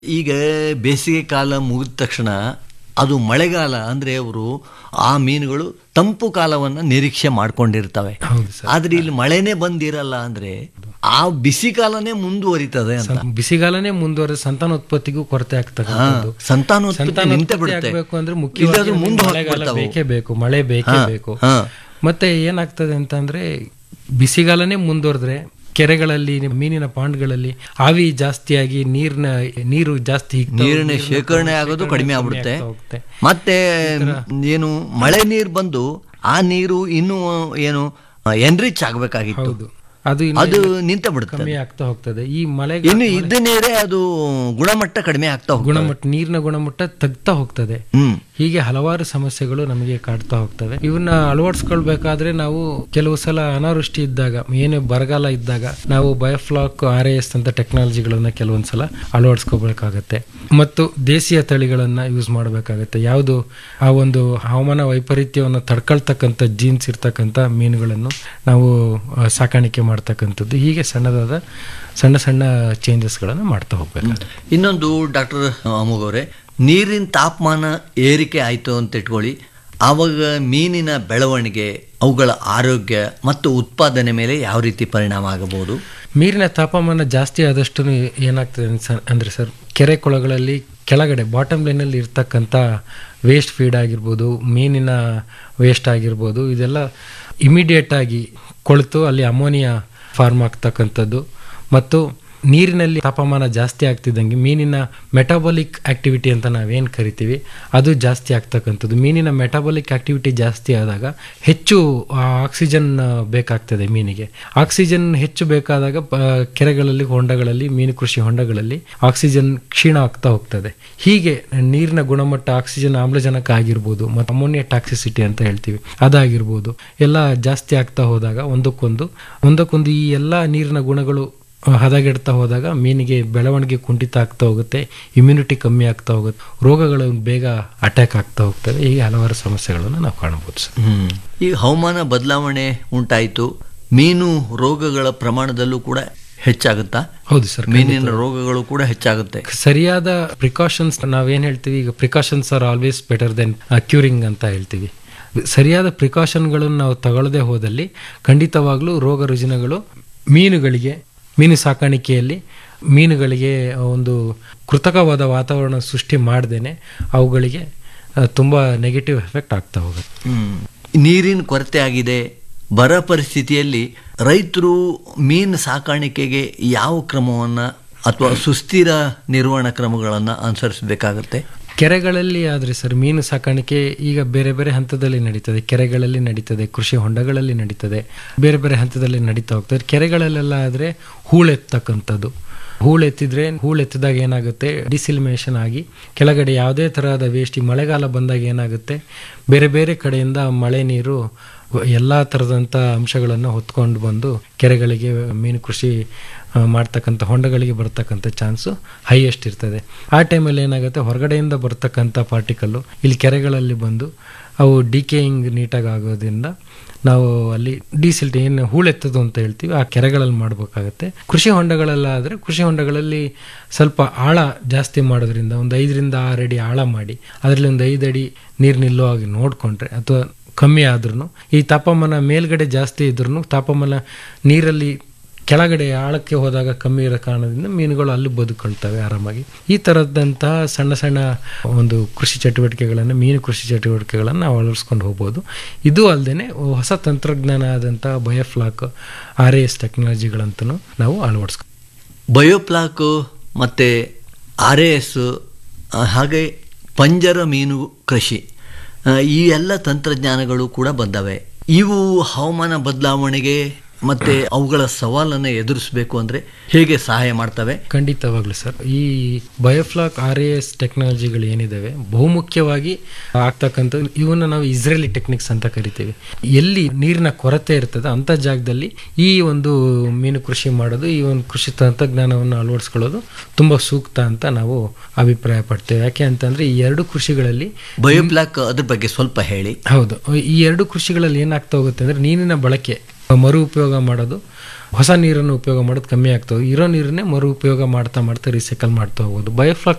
ಈಗ ಬೇಸಿಗೆ ಕಾಲ ಮುಗಿದ ತಕ್ಷಣ ಅದು ಮಳೆಗಾಲ ಅಂದರೆ ಅವರು ಆ ಮೀನುಗಳು ತಂಪು ಕಾಲವನ್ನು ನಿರೀಕ್ಷೆ ಮಾಡ್ಕೊಂಡಿರ್ತವೆ ಹೌದು ಸರ್ ಆದ್ರೆ ಇಲ್ಲಿ ಮಳೆನೇ ಬಂದಿರಲ್ಲ ಅಂದ್ರೆ ಆ ಬಿಸಿ ಕಾಲನೇ ಮುಂದುವರಿತದೆ ಅಂತ ಸಂ- ಬಿಸಿಗಾಲನೇ ಮುಂದುವರೆದ ಸಂತಾನೋತ್ಪತ್ತಿಗೂ ಕೊರತೆ ಆಗ್ತಕ್ಕಂಥದ್ದು ಸಂತಾನೋತ್ಪತ್ತಿ ನಿಂತೆ ಸಂತಾನೋತ್ಪತ್ತಿ ಬಿಡುತ್ತೆ ಆಗ್ಬೇಕು ಅಂದ್ರೆ ಇಲ್ಲಾದ್ರೂ ಮುಖ್ಯವಾಗಿ ಮುಂದೆ ಮಳೆಗಾಲ ಹೋಗ್ಬಿಡ್ತಾವೆ ಬೇಕೇ ಬೇಕು ಮಳೆ ಬೇಕೇ ಬೇಕು ಹಾ. ಮತ್ತೆ ಏನಾಗ್ತದೆ ಅಂತಂದ್ರೆ ಬಿಸಿಗಾಲನೇ ಮುಂದುವರೆದ್ರೆ ಕೆರೆಗಳಲ್ಲಿ ಮೀನಿನ ಪಾಂಡ್ಗಳಲ್ಲಿ ಆವಿ ಜಾಸ್ತಿಯಾಗಿ ನೀರಿನ ನೀರು ಜಾಸ್ತಿ ಹಿಗ್ತಾ ಹೋಗಿ ನೀರಿನ ನೀರಿನ ಶೇಖರಣೆ ಆಗೋದು ಕಡಿಮೆ ಆಗ್ಬಿಡುತ್ತೆ ಆಗ್ತಾ ಹೋಗುತ್ತೆ. ಮತ್ತೆ ಏನು ಮಳೆ ನೀರು ಬಂದು ಆ ನೀರು ಇನ್ನೂ ಏನು ಎನ್ರಿಚ್ ಆಗ್ಬೇಕಾಗಿತ್ತು ಹೌದು ಅದು ಇನ್ನು ಅದು ನಿಂತ ಬಿಡುತ್ತೆ ಕಮ್ಮಿ ಆಗ್ತಾ ಹೋಗ್ತದೆ ಈ ಮಳೆ ಇನ್ನು ಇದ್ದ ನೀರೇ ಅದು ಗುಣಮಟ್ಟ ಕಡಿಮೆ ಆಗ್ತಾ ಹೋಗುತ್ತೆ ಗುಣಮಟ್ಟ ನೀರಿನ ಗುಣಮಟ್ಟ ತಗ್ತಾ ಹೋಗ್ತದೆ ಹ್ಮ್ ಹೀಗೆ ಹಲವಾರು ಸಮಸ್ಯೆಗಳು ನಮಗೆ ಕಾಡ್ತಾ ಹೋಗ್ತವೆ ಇವನ್ನ ಅಳವಡಿಸ್ಕೊಳ್ಬೇಕಾದ್ರೆ ನಾವು ಕೆಲವು ಸಲ ಅನಾವೃಷ್ಟಿ ಇದ್ದಾಗ ಏನೇ ಬರಗಾಲ ಇದ್ದಾಗ ನಾವು ಬಯೋಫ್ಲಾಕ್ ಆರ್ ಎಸ್ ಅಂತ ಟೆಕ್ನಾಲಜಿಗಳನ್ನ ಕೆಲವೊಂದು ಸಲ ಅಳವಡಿಸ್ಕೋಬೇಕಾಗತ್ತೆ ಮತ್ತು ದೇಶೀಯ ತಳಿಗಳನ್ನ ಯೂಸ್ ಮಾಡಬೇಕಾಗತ್ತೆ ಯಾವುದು ಆ ಒಂದು ಹವಾಮಾನ ವೈಪರೀತ್ಯವನ್ನು ತಡ್ಕೊಳ್ತಕ್ಕಂಥ ಜೀನ್ಸ್ ಇರ್ತಕ್ಕಂಥ ಮೀನುಗಳನ್ನು ನಾವು ಆ, ಸಾಕಾಣಿಕೆ ಮಾಡ್ತಕ್ಕಂಥದ್ದು ಹೀಗೆ ಸಣ್ಣದಾದ ಸಣ್ಣ ಸಣ್ಣ ಚೇಂಜಸ್ಗಳನ್ನು ಮಾಡ್ತಾ ಹೋಗ್ಬೇಕಾಗುತ್ತೆ ಇನ್ನೊಂದು ಡಾಕ್ಟರ್ ಅಮೋಘ್ ಅವರೇ ನೀರಿನ ತಾಪಮಾನ ಏರಿಕೆ ಆಯಿತು ಅಂತ ಇಟ್ಕೊಳ್ಳಿ ಆವಾಗ ಮೀನಿನ ಬೆಳವಣಿಗೆ ಅವುಗಳ ಆರೋಗ್ಯ ಮತ್ತು ಉತ್ಪಾದನೆ ಮೇಲೆ ಯಾವ ರೀತಿ ಪರಿಣಾಮ ಆಗಬಹುದು ನೀರಿನ ತಾಪಮಾನ ಜಾಸ್ತಿ ಆದಷ್ಟು ಏನಾಗ್ತದೆ ಅನ್ಸ- ಅಂದ್ರೆ ಸರ್ ಕೆರೆ ಕೊಳಗಳಲ್ಲಿ ಕೆಳಗಡೆ ಬಾಟಮ್ ಲೈನಲ್ಲಿ ಇರ್ತಕ್ಕಂಥ ವೇಸ್ಟ್ ಫೀಡ್ ಆಗಿರ್ಬೋದು ಮೀನಿನ ವೇಸ್ಟ್ ಆಗಿರ್ಬೋದು ಇದೆಲ್ಲ ಇಮಿಡಿಯೇಟ್ ಆಗಿ ಕೊಳೆತು ಅಲ್ಲಿ ಅಮೋನಿಯಾ ಫಾರ್ಮ್ ಆಗ್ತಕ್ಕಂಥದ್ದು ಮತ್ತು ನೀರಿನಲ್ಲಿ ತಾಪಮಾನ ಜಾಸ್ತಿ ಆಗ್ತಿದ್ದಂಗೆ ಮೀನಿನ ಮೆಟಾಬಾಲಿಕ್ ಆಕ್ಟಿವಿಟಿ ಅಂತ ನಾವೇನು ಕರಿತೀವಿ ಅದು ಜಾಸ್ತಿ ಆಗ್ತಕ್ಕಂಥದ್ದು ಮೀನಿನ ಮೆಟಾಬಾಲಿಕ್ ಆಕ್ಟಿವಿಟಿ ಜಾಸ್ತಿ ಆದಾಗ ಹೆಚ್ಚು ಆಕ್ಸಿಜನ್ ಬೇಕಾಗ್ತದೆ ಮೀನಿಗೆ ಆಕ್ಸಿಜನ್ ಹೆಚ್ಚು ಬೇಕಾದಾಗ ಪ- ಕೆರೆಗಳಲ್ಲಿ ಹೊಂಡಗಳಲ್ಲಿ ಮೀನು ಕೃಷಿ ಹೊಂಡಗಳಲ್ಲಿ ಆಕ್ಸಿಜನ್ ಕ್ಷೀಣ ಆಗ್ತಾ ಹೋಗ್ತದೆ ಹೀಗೆ ನೀರಿನ ಗುಣಮಟ್ಟ ಆಕ್ಸಿಜನ್ ಆಮ್ಲಜನಕ ಆಗಿರ್ಬೋದು ಮತ್ತು ಅಮೋನಿಯಾ ಟಾಕ್ಸಿಸಿಟಿ ಅಂತ ಹೇಳ್ತೀವಿ ಅದಾಗಿರ್ಬೋದು ಎಲ್ಲ ಜಾಸ್ತಿ ಆಗ್ತಾ ಹೋದಾಗ ಒಂದಕ್ಕೊಂದು ಒಂದಕ್ಕೊಂದು ಈ ಎಲ್ಲ ನೀರಿನ ಗುಣಗಳು ಹದಗೆಡ್ತಾ ಹೋದಾಗ ಮೀನಿಗೆ ಬೆಳವಣಿಗೆ ಕುಂಠಿತ ಆಗ್ತಾ ಹೋಗುತ್ತೆ ಇಮ್ಯುನಿಟಿ ಕಮ್ಮಿ ಆಗ್ತಾ ಹೋಗುತ್ತೆ ರೋಗಗಳು ಬೇಗ ಅಟ್ಯಾಕ್ ಆಗ್ತಾ ಹೋಗ್ತದೆ ಹೀಗೆ ಹಲವಾರು ಸಮಸ್ಯೆಗಳನ್ನು ನಾವು ಕಾಣಬಹುದು ಸರ್ ಈ ಹವಾಮಾನ ಬದಲಾವಣೆ ಉಂಟಾಯಿತು ಮೀನು ರೋಗಗಳ ಪ್ರಮಾಣದಲ್ಲೂ ಕೂಡ ಹೆಚ್ಚಾಗುತ್ತಾ ಹೌದು ಸರ್ ಮೀನಿನ ರೋಗಗಳು ಕೂಡ ಹೆಚ್ಚಾಗುತ್ತೆ ಸರಿಯಾದ ಪ್ರಿಕಾಷನ್ಸ್ ನಾವೇನು ಹೇಳ್ತೀವಿ ಈಗ precautions are always better than curing ಅಂತ ಹೇಳ್ತೀವಿ ಸರಿಯಾದ ಪ್ರಿಕಾಷನ್ಗಳನ್ನು ನಾವು ತಗೊಳ್ಳದೆ ಹೋದಲ್ಲಿ ಖಂಡಿತವಾಗ್ಲೂ ರೋಗ ರುಜಿನಗಳು ಮೀನುಗಳಿಗೆ ಮೀನು ಸಾಕಾಣಿಕೆಯಲ್ಲಿ ಮೀನುಗಳಿಗೆ ಒಂದು ಕೃತಕವಾದ ವಾತಾವರಣ ಸೃಷ್ಟಿ ಮಾಡ್ದೇನೆ ಅವುಗಳಿಗೆ ಆ, ತುಂಬ ನೆಗೆಟಿವ್ ಎಫೆಕ್ಟ್ ಆಗ್ತಾ ಹೋಗುತ್ತೆ ಹ್ಮ್. ನೀರಿನ ಕೊರತೆ ಆಗಿದೆ ಬರ ಪರಿಸ್ಥಿತಿಯಲ್ಲಿ ರೈತರು ಮೀನು ಸಾಕಾಣಿಕೆಗೆ ಯಾವ ಕ್ರಮವನ್ನು ಅಥವಾ ಸುಸ್ಥಿರ ನಿರ್ವಹಣಾ ಕ್ರಮಗಳನ್ನು ಅನುಸರಿಸಬೇಕಾಗತ್ತೆ ಕೆರೆಗಳಲ್ಲಿ ಆದರೆ ಸರ್ ಮೀನು ಸಾಕಾಣಿಕೆ ಈಗ ಬೇರೆ ಬೇರೆ ಹಂತದಲ್ಲಿ ನಡೀತದೆ ಕೆರೆಗಳಲ್ಲಿ ನಡೀತದೆ ಕೃಷಿ ಹೊಂಡಗಳಲ್ಲಿ ನಡೀತದೆ ಬೇರೆ ಬೇರೆ ಹಂತದಲ್ಲಿ ನಡೀತಾ ಹೋಗ್ತದೆ ಕೆರೆಗಳಲ್ಲೆಲ್ಲ ಆದರೆ ಹೂಳೆತ್ತಕ್ಕಂಥದ್ದು ಹೂಳೆತ್ತಿದ್ರೆ ಹೂಳೆತ್ತಿದಾಗ ಏನಾಗುತ್ತೆ ಡಿಸಿಲ್ಮೇಷನ್ ಆಗಿ ಕೆಳಗಡೆ ಯಾವುದೇ ತರಹದ ವೇಸ್ಟ್ ಈ ಮಳೆಗಾಲ ಬಂದಾಗ ಏನಾಗುತ್ತೆ ಬೇರೆ ಬೇರೆ ಕಡೆಯಿಂದ ಮಳೆ ನೀರು ಎಲ್ಲ ಥರದಂಥ ಅಂಶಗಳನ್ನು ಹೊತ್ಕೊಂಡು ಬಂದು ಕೆರೆಗಳಿಗೆ ಮೀನು ಕೃಷಿ ಆ, ಮಾಡ್ತಕ್ಕಂಥ ಹೊಂಡಗಳಿಗೆ ಬರ್ತಕ್ಕಂಥ ಚಾನ್ಸು ಹೈಯೆಸ್ಟ್ ಇರ್ತದೆ ಆ ಟೈಮಲ್ಲಿ ಏನಾಗುತ್ತೆ ಹೊರಗಡೆಯಿಂದ ಬರ್ತಕ್ಕಂಥ ಪಾರ್ಟಿಕಲ್ಲು ಇಲ್ಲಿ ಕೆರೆಗಳಲ್ಲಿ ಬಂದು ಅವು ಡಿಕೇಯಿಂಗ್ ನೀಟಾಗಿ ಆಗೋದ್ರಿಂದ ನಾವು ಅಲ್ಲಿ ಡೀಸಿಲ್ಟ್ ಏನು ಹೂಳೆತ್ತದು ಅಂತ ಹೇಳ್ತೀವಿ ಆ ಕೆರೆಗಳಲ್ಲಿ ಮಾಡಬೇಕಾಗತ್ತೆ ಕೃಷಿ ಹೊಂಡಗಳೆಲ್ಲ ಆದರೆ ಕೃಷಿ ಹೊಂಡಗಳಲ್ಲಿ ಸ್ವಲ್ಪ ಆಳ ಜಾಸ್ತಿ ಮಾಡೋದ್ರಿಂದ ಒಂದು ಐದರಿಂದ ಆರು ಅಡಿ ಆಳ ಮಾಡಿ ಅದರಲ್ಲಿ ಒಂದು ಐದು ಅಡಿ ನೀರು ನಿಲ್ಲೋ ಹಾಗೆ ನೋಡಿಕೊಂಡ್ರೆ ಅಥವಾ ಕಮ್ಮಿ ಆದ್ರೂ ಈ ತಾಪಮಾನ ಮೇಲ್ಗಡೆ ಜಾಸ್ತಿ ಇದ್ರೂ ತಾಪಮಾನ ನೀರಲ್ಲಿ ಕೆಳಗಡೆ ಆಳಕ್ಕೆ ಹೋದಾಗ ಕಮ್ಮಿ ಇರೋ ಕಾರಣದಿಂದ ಮೀನುಗಳು ಅಲ್ಲಿ ಬದುಕೊಳ್ತವೆ ಆರಾಮಾಗಿ ಈ ಥರದಂತಹ ಸಣ್ಣ ಸಣ್ಣ ಒಂದು ಕೃಷಿ ಚಟುವಟಿಕೆಗಳನ್ನು ಮೀನು ಕೃಷಿ ಚಟುವಟಿಕೆಗಳನ್ನು ನಾವು ಅಳವಡಿಸ್ಕೊಂಡು ಹೋಗ್ಬೋದು ಇದು ಅಲ್ಲದೆ ಹೊಸ ತಂತ್ರಜ್ಞಾನ ಆದಂಥ ಬಯೋಫ್ಲಾಕ್ ಆರ್ ಎಸ್ ಟೆಕ್ನಾಲಜಿಗಳಂತೂ ನಾವು ಅಳವಡಿಸ್ಕೊ ಬಯೋಪ್ಲಾಕ್ ಮತ್ತು ಆರ್ ಎ ಎಸ್ ಹಾಗೆ ಪಂಜರ ಮೀನು ಕೃಷಿ ಆ, ಈ ಎಲ್ಲ ತಂತ್ರಜ್ಞಾನಗಳು ಕೂಡ ಬಂದವೆ ಇವು ಹವಾಮಾನ ಬದಲಾವಣೆಗೆ ಮತ್ತು ಅವುಗಳ ಸವಾಲನ್ನು ಎದುರಿಸಬೇಕು ಅಂದರೆ ಹೇಗೆ ಸಹಾಯ ಮಾಡ್ತವೆ ಖಂಡಿತವಾಗ್ಲು ಸರ್ ಈ ಬಯೋಫ್ಲಾಕ್ ಆರ್ ಎ ಎಸ್ ಟೆಕ್ನಾಲಜಿಗಳು ಏನಿದಾವೆ ಬಹುಮುಖ್ಯವಾಗಿ ಆಗ್ತಕ್ಕಂಥ ಇವನ್ನ ನಾವು ಇಸ್ರೇಲಿ ಟೆಕ್ನಿಕ್ಸ್ ಅಂತ ಕರಿತೀವಿ ಎಲ್ಲಿ ನೀರಿನ ಕೊರತೆ ಇರ್ತದೆ ಅಂಥ ಜಾಗದಲ್ಲಿ ಈ ಒಂದು ಮೀನು ಕೃಷಿ ಮಾಡೋದು ಈ ಒಂದು ಕೃಷಿ ತಂತ್ರಜ್ಞಾನವನ್ನು ಅಳವಡಿಸ್ಕೊಳ್ಳೋದು ತುಂಬ ಸೂಕ್ತ ಅಂತ ನಾವು ಅಭಿಪ್ರಾಯ ಪಡ್ತೇವೆ ಯಾಕೆ ಅಂತಂದ್ರೆ ಈ ಎರಡು ಕೃಷಿಗಳಲ್ಲಿ ಬಯೋಪ್ಲಾಕ್ ಅದ್ರ ಬಗ್ಗೆ ಸ್ವಲ್ಪ ಹೇಳಿ ಹೌದು ಈ ಎರಡು ಕೃಷಿಗಳಲ್ಲಿ ಏನಾಗ್ತಾ ಹೋಗುತ್ತೆ ಅಂದ್ರೆ ನೀರಿನ ಬಳಕೆ ಮರು ಉಪಯೋಗ ಮಾಡೋದು ಹೊಸ ನೀರನ್ನು ಉಪಯೋಗ ಮಾಡೋದು ಕಮ್ಮಿ ಆಗ್ತದೆ ಇರೋ ನೀರನ್ನೇ ಮರು ಉಪಯೋಗ ಮಾಡ್ತಾ ಮಾಡ್ತಾ ರಿಸೈಕಲ್ ಮಾಡ್ತಾ ಹೋಗೋದು ಬಯೋಫ್ಲಾಕ್